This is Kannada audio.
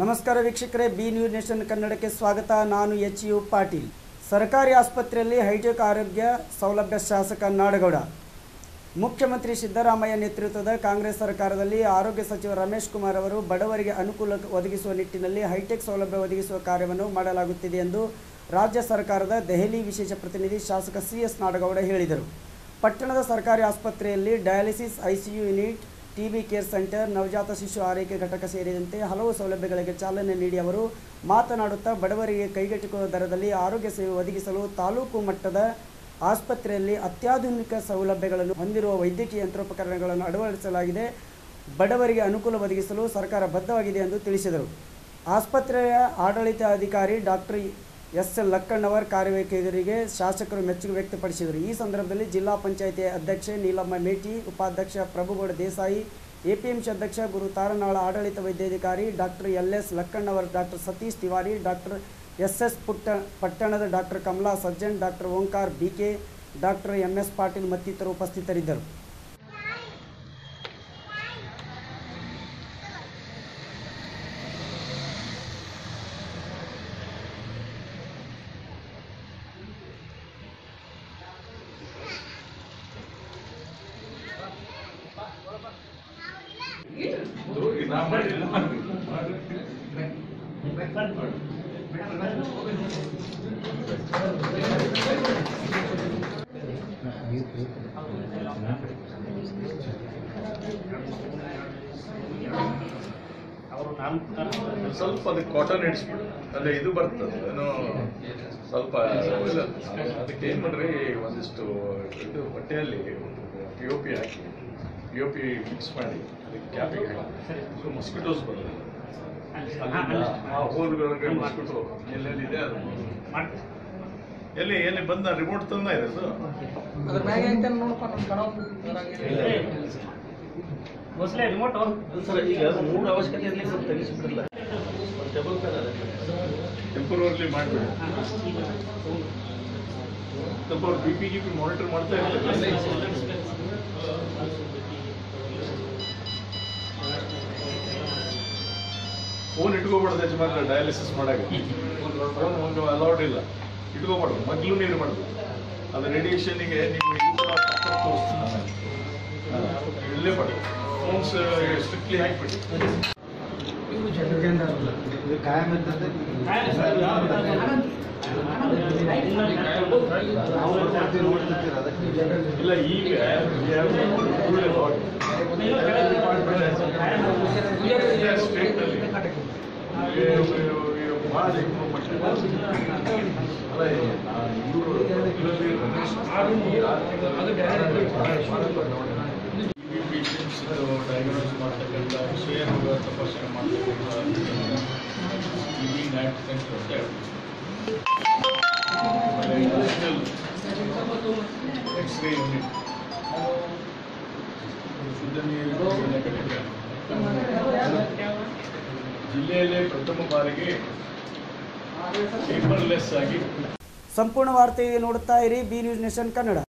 ನಮಸ್ಕಾರ ವೀಕ್ಷಕರೇ ಬಿ ನ್ಯೂಸ್ ನೇಷನ್ ಕನ್ನಡಕ್ಕೆ ಸ್ವಾಗತ ನಾನು ಎಚ್ ಯು ಪಾಟೀಲ್ ಸರ್ಕಾರಿ ಆಸ್ಪತ್ರೆಯಲ್ಲಿ ಹೈಟೆಕ್ ಆರೋಗ್ಯ ಸೌಲಭ್ಯ ಶಾಸಕ ನಾಡಗೌಡ ಮುಖ್ಯಮಂತ್ರಿ ಸಿದ್ದರಾಮಯ್ಯ ನೇತೃತ್ವದ ಕಾಂಗ್ರೆಸ್ ಸರ್ಕಾರದಲ್ಲಿ ಆರೋಗ್ಯ ಸಚಿವ ರಮೇಶ್ ಕುಮಾರ್ ಅವರು ಬಡವರಿಗೆ ಅನುಕೂಲ ಒದಗಿಸುವ ನಿಟ್ಟಿನಲ್ಲಿ ಹೈಟೆಕ್ ಸೌಲಭ್ಯ ಒದಗಿಸುವ ಕಾರ್ಯವನ್ನು ಮಾಡಲಾಗುತ್ತಿದೆ ಎಂದು ರಾಜ್ಯ ಸರ್ಕಾರದ ದೆಹಲಿ ವಿಶೇಷ ಪ್ರತಿನಿಧಿ ಶಾಸಕ ಸಿ ಎಸ್ ನಾಡಗೌಡ ಹೇಳಿದರು ಪಟ್ಟಣದ ಸರ್ಕಾರಿ ಆಸ್ಪತ್ರೆಯಲ್ಲಿ dialysis ICU unit TB care centre ನವಜಾತ ಶಿಶು ಆರೈಕೆ ಘಟಕ ಸೇರಿದಂತೆ ಹಲವು ಸೌಲಭ್ಯಗಳಿಗೆ ಚಾಲನೆ ನೀಡಿ ಅವರು ಮಾತನಾಡುತ್ತಾ ಬಡವರಿಗೆ ಕೈಗೆಟುಕುವ ದರದಲ್ಲಿ ಆರೋಗ್ಯ ಸೇವೆ ಒದಗಿಸಲು ತಾಲೂಕು ಮಟ್ಟದ ಆಸ್ಪತ್ರೆಯಲ್ಲಿ ಅತ್ಯಾಧುನಿಕ ಸೌಲಭ್ಯಗಳನ್ನು ಹೊಂದಿರುವ ವೈದ್ಯಕೀಯ ಯಂತ್ರೋಪಕರಣಗಳನ್ನು ಅಳವಡಿಸಲಾಗಿದೆ ಬಡವರಿಗೆ ಅನುಕೂಲ ಒದಗಿಸಲು ಸರ್ಕಾರ ಬದ್ಧವಾಗಿದೆ ಎಂದು ತಿಳಿಸಿದರು ಆಸ್ಪತ್ರೆಯ ಆಡಳಿತಾಧಿಕಾರಿ ಡಾಕ್ಟರ್ ಎಸ್ ಎಲ್ ಲಕ್ಕಣ್ಣವರ್ ಕಾರ್ಯವೈಖರಿಗೆ ಶಾಸಕರು ಮೆಚ್ಚುಗೆ ವ್ಯಕ್ತಪಡಿಸಿದರು ಈ ಸಂದರ್ಭದಲ್ಲಿ ಜಿಲ್ಲಾ ಪಂಚಾಯಿತಿ ಅಧ್ಯಕ್ಷೆ ನೀಲಮ್ಮ ಮೇಟಿ ಉಪಾಧ್ಯಕ್ಷ ಪ್ರಭುಗೌಡ ದೇಸಾಯಿ ಎಪಿಎಂಸಿ ಅಧ್ಯಕ್ಷ ಗುರು ತಾರನಾಳ ಆಡಳಿತ ವೈದ್ಯಾಧಿಕಾರಿ doctor L S Lakkannavar doctor Satish Tiwari doctor S S ಪುಟ್ಟ ಪಟ್ಟಣದ doctor Kamala Sajjan doctor Omkar BK doctor M S Patil ಮತ್ತಿತರರು ಉಪಸ್ಥಿತರಿದ್ದರು ಸ್ವಲ್ಪ ಅದಕ್ಕೆ ಕಾಟನ್ ಇಡಿಸ್ಬಿಡು ಅಲ್ಲೇ ಇದು ಬರ್ತದೆ ಏನೋ ಸ್ವಲ್ಪ ಇಲ್ಲ, ಅದಕ್ಕೆ ಏನು ಮಾಡ್ರಿ ಒಂದಿಷ್ಟು ಇದು ಬಟ್ಟೆಯಲ್ಲಿ ಪಿ ಒ ಪಿ ಹಾಕಿ ಪಿ ಒ ಪಿ ಮಿಕ್ಸ್ ಮಾಡಿ ಅದಕ್ಕೆ ಕ್ಯಾಪಿಗೆ ಹಾಕಿ ಮಸ್ಕಿಟೋಸ್ ಬರೋದಿಲ್ಲ ಅಲ್ಲಿಂದ ಆ ಹೋಲ್ಗಳಿಗೆ ಮಸ್ಕಿಟೋ ಎಲ್ಲೆಲ್ಲಿದೆ ಅದು ಎಲ್ಲಿ ಎಲ್ಲಿ ಬಂದ ರಿಮೋಟ್ ತಂದ ಇದೆ ಅದು ಅದ್ರ ಮ್ಯಾಗ ಐತೆ ನೋಡಪ್ಪ ನಮ್ಮ ಕಣ ಮೊಸಳೆ ರಿಮೋಟ್ ಅವ್ರು ಸರ್ ಈಗ ಮೂರು ಅವಶ್ಯಕತೆ ಇರಲಿ ಸ್ವಲ್ಪ ತೆಗಿಸ್ಬಿಡಲ್ಲ ಟೇಬಲ್ ಫ್ಯಾನ್ ಅದೇ ಟೆಂಪರರಿ ಮಾಡಬೇಡಿ ಸ್ವಲ್ಪ ಅವ್ರು ಬಿ ಪಿ ಗಿ ಪಿ ಮಾನಿಟರ್ ಮಾಡ್ತಾ ಇರ್ತಾರೆ ಫೋನ್ ಇಟ್ಕೋಬಾರ್ದು ಯಜಮಾನ್ರೆ ಡಯಾಲಿಸಿಸ್ ಮಾಡಾಗ ಫೋನ್ ಒಂದು ಅಲೌಡ್ ಇಲ್ಲ ಇಟ್ಕೋಬಾರ್ದು ಮೊದಲು ನೀರು ಮಾಡಬೇಕು ಅದು ರೇಡಿಯೇಷನ್ಗೆ ನೀವು ಇದು ಕೂಡ ಪಕ್ಕ ತೋರಿಸ್ತೀನಿ ನಾನು. ಹಾ, ಇಡಲೇ ಪಡಿ ಫೋನ್ಸ್ ಸ್ಟ್ರಿಕ್ಟ್ಲಿ ಹಾಕ್ಬಿಡಿ ಇದು ಕಾಯಂ ಇರ್ತದೆ ನಾವು ನೋಡ್ತಿರ್ತೀವಿ ನೋಡ್ತಿರ್ತೀವಿ ಅದಕ್ಕೆ ಇಲ್ಲ ಈಗ we have to rule about it. Every department has a- Yeah, state ಅಲ್ಲಿ. We- we- we ಭಾಳ improvement ಇದೆ. ಅಲ್ಲ, ನಾನು ಇವ್ರು particularly ರಮೇಶ್ EVP teams ಇದು diagnose ಮಾಡ್ತಕ್ಕಂಥ ಕ್ಷಯ ರೋಗ ತಪಾಸಣೆ ಮಾಡ್ತಕ್ಕಂಥ EV NAT center ಅಂತ ಹೇಳ್ತೀವಿ. ಆಮೇಲೆ industrial ಎಕ್ಸ್ರೇ ಯೂನಿಟ್ ಶುದ್ಧ ನೀರು ಯೋಜನೆ ಕಡೆಗೆ ಜಿಲ್ಲೆಯಲ್ಲೇ ಪ್ರಥಮ ಬಾರಿಗೆ ಪೇಪರ್ಲೆಸ್ ಆಗಿ ಸಂಪೂರ್ಣ ವಾರ್ತೆ ನೋಡುತ್ತಾ ಇರಿ ಬಿ ನ್ಯೂಸ್ ನೇಷನ್ ಕನ್ನಡ